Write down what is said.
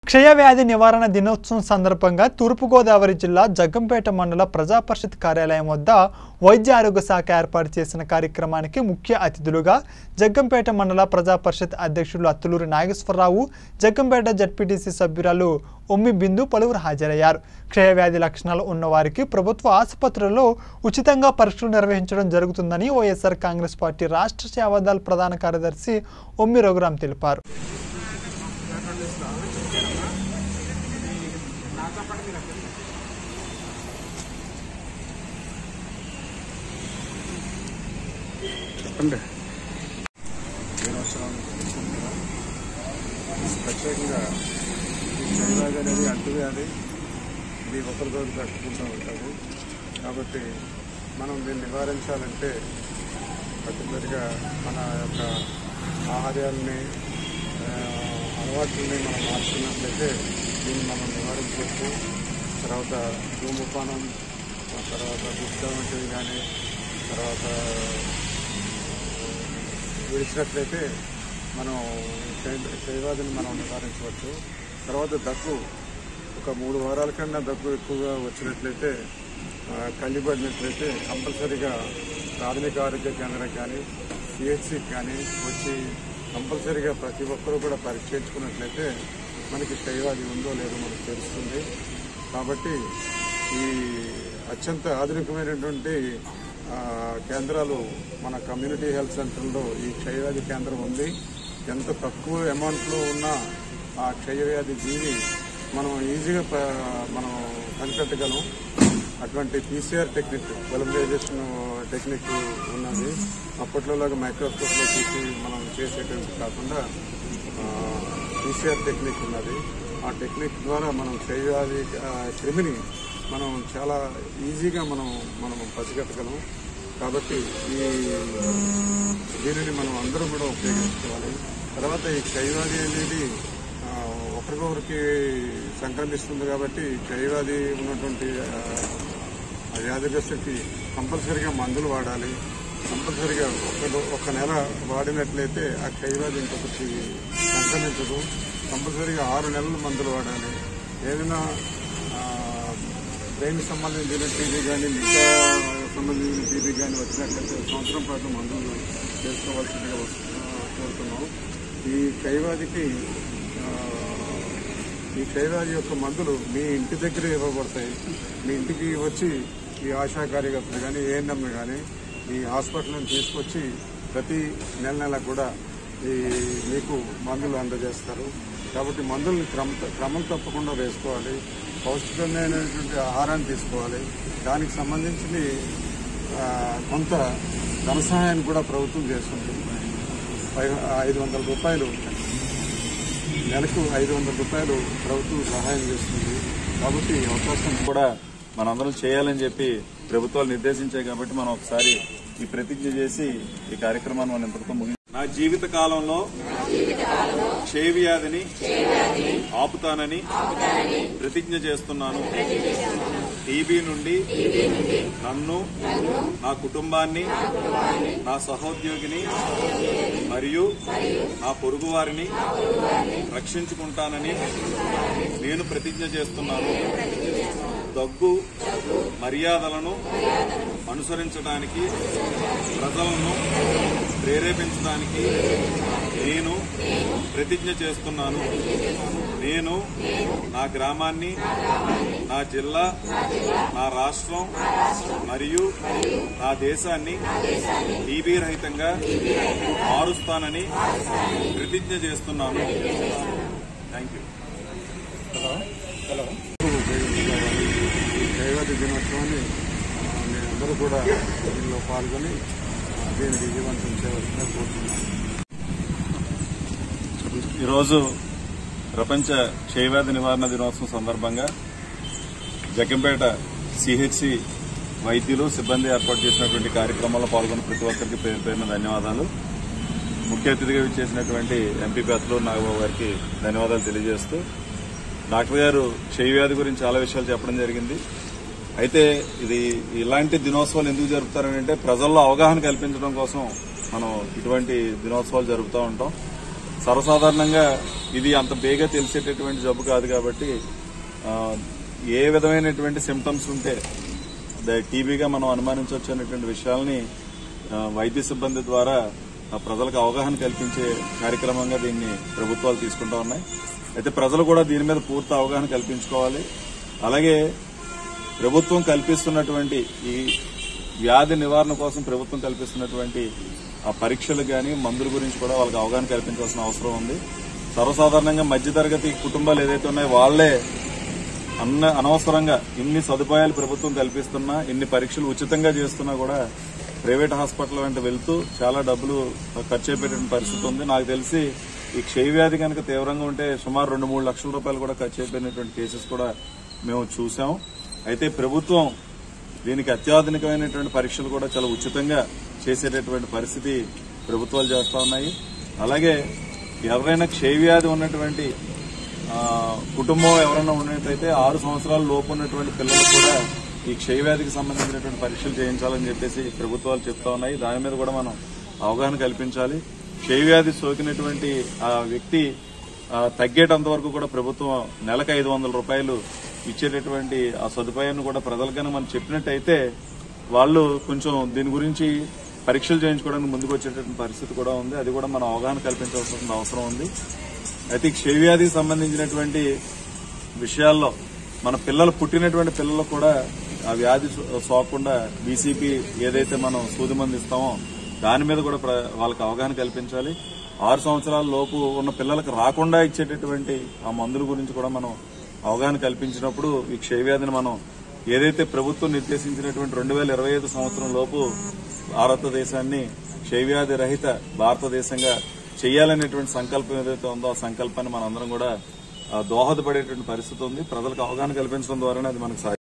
క్షయవ్యాధి నివారణ దినోత్సవం సందర్భంగా తూర్పుగోదావరి జిల్లా జగ్గంపేట మండల ప్రజా పరిషత్ కార్యాలయం వద్ద వైద్య ఆరోగ్య శాఖ ఏర్పాటు చేసిన కార్యక్రమానికి ముఖ్య అతిథులుగా జగ్గంపేట మండల ప్రజా పరిషత్ అధ్యక్షులు అత్తులూరి నాగేశ్వరరావు జగ్గంపేట జడ్పీటీసీ సభ్యురాలు ఒమ్మి బిందు పలువురు హాజరయ్యారు క్షయవ్యాధి లక్షణాలు ఉన్న వారికి ప్రభుత్వ ఆసుపత్రుల్లో ఉచితంగా పరీక్షలు నిర్వహించడం జరుగుతుందని వైఎస్ఆర్ కాంగ్రెస్ పార్టీ రాష్ట్ర సేవాదళ ప్రధాన కార్యదర్శి ఒమ్మి రఘురాం తెలిపారు చెప్పండి దినోత్సవం చేసుకుంటున్నాం. ప్రత్యేకంగా ఈ క్షయవ్యాధి అనేది అంటువ్యాధి ఇది ఒకరితోటి తట్టుకుంటూ ఉంటుంది కాబట్టి మనం దీన్ని నివారించాలంటే పర్టికులర్గా మన యొక్క ఆహార్యాలని ఆ, అలవాట్లని మనం మార్చుకున్నట్లయితే దీన్ని మనం నివారించవచ్చు తర్వాత ధూమపానం ఆ తర్వాత గుప్తా వంటివి కానీ తర్వాత విడిచినట్లయితే మనం క్షయ- క్షయవ్యాధిని మనం నివారించవచ్చు తర్వాత దగ్గు ఒక మూడు వారాల కన్నా దగ్గు ఎక్కువగా వచ్చినట్లయితే ఆ, కళ్ళిపడినట్లయితే కంపల్సరీగా ప్రాథమిక ఆరోగ్య కేంద్రం కానీ సిహెచ్సికి కానీ వచ్చి కంపల్సరీగా ప్రతి ఒక్కరూ కూడా పరీక్ష చేయించుకున్నట్లయితే మనకి క్షయవ్యాధి ఉందో లేదో మనకు తెలుస్తుంది కాబట్టి ఈ అత్యంత ఆధునికమైనటువంటి ఆ, కేంద్రాలు మన కమ్యూనిటీ హెల్త్ సెంటర్లో ఈ క్షయవ్యాధి కేంద్రం ఉంది ఎంత తక్కువ అమౌంట్లో ఉన్న ఆ క్షయవ్యాధి జీవి మనం ఈజీగా ప- మనం కనిపెట్టగలం అటువంటి పీసీఆర్ టెక్నిక్ పొలిమరైజేషన్ టెక్నిక్ ఉన్నది అప్పట్లోలాగా మైక్రోస్కోప్లో చూసి మనం చేసేటువంటి కాకుండా పీసీఆర్ టెక్నిక్ ఉన్నది ఆ టెక్నిక్ ద్వారా మనం క్షయవ్యాధి ఆ, క్రిమిని మనం చాలా ఈజీగా మనం మనం పసిగట్టగలం కాబట్టి ఈ దీనిని మనం అందరం కూడా ఉపయోగించుకోవాలి తర్వాత ఈ క్షయవ్యాధి అనేది ఆ, ఒకరికొకరికి సంక్రమిస్తుంది కాబట్టి క్షయవ్యాధి ఉన్నటువంటి ఆ, ఆ వ్యాధిగ్రస్తుకి కంపల్సరీగా మందులు వాడాలి కంపల్సరీగా ఒక ఒక నెల వాడినట్లయితే ఆ క్షయవ్యాధి ఇంకొకరికి సంక్రమించదు కంపల్సరీగా ఆరు నెలలు మందులు వాడాలి ఏదైనా ఆ, బ్రెయిన్ సంబంధించిన టీబీ కానీ మిగతా సంబంధించిన టీబీ కానీ వచ్చినట్లయితే సంవత్సరం పాటు మందులు చేసుకోవాల్సిందిగా వస్తు- ఆ, కోరుతున్నాం ఈ క్షయవ్యాధికి ఆ, ఈ క్షయవ్యాధి యొక్క మందులు మీ ఇంటి దగ్గర ఇవ్వబడతాయి మీ ఇంటికి వచ్చి ఈ ఆశా కార్యకర్తలు కానీ ఏఎన్ఎం కానీ ఈ హాస్పిటల్ని తీసుకొచ్చి ప్రతి నెల నెల కూడా ఈ మీకు మందులు అందజేస్తారు కాబట్టి మందుల్ని క్రమ క్రమం తప్పకుండా వేసుకోవాలి పౌష్టికమైనటువంటి ఆహారాన్ని తీసుకోవాలి దానికి సంబంధించి ఆ, కొంత ధన సహాయాన్ని కూడా ప్రభుత్వం చేస్తుంది పై- ఐదు వందల రూపాయలు నెలకు ఐదు వందల రూపాయలు ప్రభుత్వం సహాయం చేస్తుంది కాబట్టి ఈ అవకాశం కూడా మనందరం చేయాలని చెప్పి ప్రభుత్వాలు నిర్దేశించాయి కాబట్టి మనం ఒకసారి ఈ ప్రతిజ్ఞ చేసి ఈ కార్యక్రమాన్ని మనం ఇంతటితో ముగి నా జీవిత కాలంలో క్షయ వ్యాధిని ఆపుతానని ప్రతిజ్ఞ చేస్తున్నాను టీబీ నుండి నన్ను నా కుటుంబాన్ని నా సహోద్యోగిని మరియు నా పొరుగు వారిని రక్షించుకుంటానని నేను ప్రతిజ్ఞ చేస్తున్నాను దగ్గు మర్యాదలను అనుసరించడానికి ప్రజలను ప్రేరేపించడానికి నేను ప్రతిజ్ఞ చేస్తున్నాను నేను నా గ్రామాన్ని నా జిల్లా నా రాష్ట్రం మరియు నా దేశాన్ని టీబీ రహితంగా మారుస్తానని ప్రతిజ్ఞ చేస్తున్నాను థ్యాంక్ యూ ఉపయోగించుకోవాలి ఈ క్షయవ్యాధి దినోత్సవాన్ని ఆ, మీరందరూ కూడా దీనిలో పాల్గొని ఆ, దీన్ని విజయవంతం చేయవలసిందిగా కోరుతున్నాను ఈరోజు ప్రపంచ క్షయవ్యాధి నివారణ దినోత్సవం సందర్భంగా జగ్గంపేట సిహెచ్సి వైద్యులు సిబ్బంది ఏర్పాటు చేసినటువంటి కార్యక్రమంలో పాల్గొన్న ప్రతి ఒక్కరికి పేరు పేరున ధన్యవాదాలు ముఖ్య అతిథిగా విచ్చేసినటువంటి ఎంపీ పెద్దలు నాగబాబు గారికి ధన్యవాదాలు తెలియజేస్తూ డాక్టర్ గారు క్షయవ్యాధి గురించి చాలా విషయాలు చెప్పడం జరిగింది అయితే ఇది ఇలాంటి దినోత్సవాలు ఎందుకు జరుపుతారని అంటే ప్రజల్లో అవగాహన కల్పించడం కోసం మనం ఇటువంటి దినోత్సవాలు జరుపుతూ ఉంటాం సర్వసాధారణంగా ఇది అంత బేగా తెలిసేటటువంటి జబ్బు కాదు కాబట్టి ఆ, ఏ విధమైనటువంటి సిమ్టమ్స్ ఉంటే ద- టీబీగా మనం అనుమానించవచ్చు అనేటువంటి విషయాల్ని ఆ, వైద్య సిబ్బంది ద్వారా ఆ, ప్రజలకు అవగాహన కల్పించే కార్యక్రమంగా దీన్ని ప్రభుత్వాలు తీసుకుంటా ఉన్నాయి అయితే ప్రజలు కూడా దీని మీద పూర్తి అవగాహన కల్పించుకోవాలి అలాగే ప్రభుత్వం కల్పిస్తున్నటువంటి ఈ వ్యాధి నివారణ కోసం ప్రభుత్వం కల్పిస్తున్నటువంటి ఆ పరీక్షలు గాని మందుల గురించి కూడా వాళ్ళకి అవగాహన కల్పించాల్సిన అవసరం ఉంది సర్వసాధారణంగా మధ్యతరగతి కుటుంబాలు ఏదైతే ఉన్నాయో వాళ్లే అన్న అనవసరంగా ఇన్ని సదుపాయాలు ప్రభుత్వం కల్పిస్తున్నా ఇన్ని పరీక్షలు ఉచితంగా చేస్తున్నా కూడా ప్రైవేట్ హాస్పిటల్ వెంట వెళ్తూ చాలా డబ్బులు ఖర్చు అయిపోయేటువంటి పరిస్థితి ఉంది నాకు తెలిసి ఈ క్షయ వ్యాధి కనుక తీవ్రంగా ఉంటే సుమారు రెండు మూడు లక్షల రూపాయలు కూడా ఖర్చు అయిపోయినటువంటి కేసెస్ కూడా మేము చూసాం అయితే ప్రభుత్వం దీనికి అత్యాధునికమైనటువంటి పరీక్షలు కూడా చాలా ఉచితంగా చేసేటటువంటి పరిస్థితి ప్రభుత్వాలు చేస్తా ఉన్నాయి అలాగే ఎవరైనా క్షయ వ్యాధి ఉన్నటువంటి ఆ, కుటుంబం ఎవరైనా ఉన్నట్టయితే ఆరు సంవత్సరాల లోపు ఉన్నటువంటి పిల్లలకు కూడా ఈ క్షయ వ్యాధికి సంబంధించినటువంటి పరీక్షలు చేయించాలని చెప్పేసి ప్రభుత్వాలు చెప్తా ఉన్నాయి దాని మీద కూడా మనం అవగాహన కల్పించాలి క్షయ వ్యాధి సోకినటువంటి ఆ వ్యక్తి ఆ, తగ్గేటంత వరకు కూడా ప్రభుత్వం నెలకు ఐదు వందల రూపాయలు ఇచ్చేటటువంటి ఆ సదుపాయాన్ని కూడా ప్రజలకన్నా మనం చెప్పినట్టయితే వాళ్ళు కొంచెం దీని గురించి పరీక్షలు చేయించుకోవడానికి ముందుకు వచ్చేటటువంటి పరిస్థితి కూడా ఉంది అది కూడా మనం అవగాహన కల్పించాల్సిన అవసరం ఉంది అయితే ఈ క్షయవ్యాధికి సంబంధించినటువంటి విషయాల్లో మన పిల్లలు పుట్టినటువంటి పిల్లలకు కూడా ఆ వ్యాధి సో- సోకకుండా బీసీపీ ఏదైతే మనం సూది మంది ఇస్తామో దాని మీద కూడా ప్ర- వాళ్ళకి అవగాహన కల్పించాలి ఆరు సంవత్సరాల లోపు ఉన్న పిల్లలకు రాకుండా ఇచ్చేటటువంటి ఆ మందుల గురించి కూడా మనం అవగాహన కల్పించినప్పుడు ఈ క్షయవ్యాధిని మనం ఏదైతే ప్రభుత్వం నిర్దేశించినటువంటి రెండు వేల ఇరవై ఐదు సంవత్సరం లోపు భారతదేశాన్ని క్షయవ్యాధి రహిత భారతదేశంగా చేయాలనేటువంటి సంకల్పం ఏదైతే ఉందో ఆ సంకల్పాన్ని మనందరం కూడా ఆ, దోహదపడేటువంటి పరిస్థితి ఉంది ప్రజలకు అవగాహన కల్పించడం ద్వారానే అది మనకు సాధ్యం